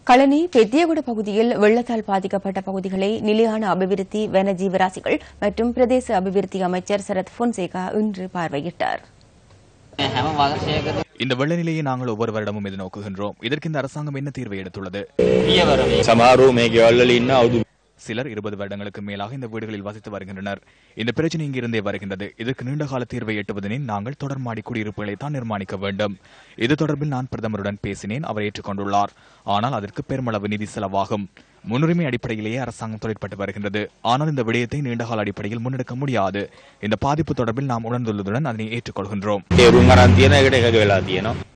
களனி பெத்தியகுட பகுதியில் வெள்ளத்தால் பாதிக்கப்பட்ட பகுதிகளை நிலையான அபிவிருத்தி வன ஜீவராசிகள் மற்றும் பிரதேச அபிவிருத்தி அமைச்சர் சரத் பொன்சேகா இன்று பார்வையிட்டார் හැම වර්ෂයකද இந்த வெள்ள நிலையை நாங்கள் ஒவ்வொரு வருடமும் எதிர்நோக்குகின்றோம் இதற்கு இந்த அரசாங்கம் என்ன தீர்வை எடுத்துள்ளது පියවර වේ. සමහරු මේ ගෙවල්වල ඉන්න අවුදු சிலர் இருபது வருடங்களுக்கு மேலாக இந்த வீடுகளில் வசித்து வருகின்றனர் இந்த பிரச்சனை இங்கிருந்தே வருகின்றது இதற்கு நீண்ட கால தீர்வை எட்டுவதெனில் நாங்கள் தொடர்மாடி குடியிருப்புகளை தான் நிர்மாணிக்க வேண்டும் இது தொடர்பில் நான் பிரதமருடன் பேசினேன் அவர் ஏற்றுக்கொண்டுள்ளார் ஆனால் அதற்கு பெருமளவு நிதி செலவாகும் முன்னுரிமை அடிப்படையிலேயே அரசாங்கம் தொழிற்பட்டு வருகின்றது ஆனால் இந்த விடயத்தை நீண்டகால அடிப்படையில் முன்னெடுக்க முடியாது இந்த பாதிப்பு தொடர்பில் நாம் உணர்ந்துள்ளதுடன் அதனை ஏற்றுக்கொள்கின்றோம் තේරුම් අරන් තියෙන එකට එකග වෙලා තියෙනවා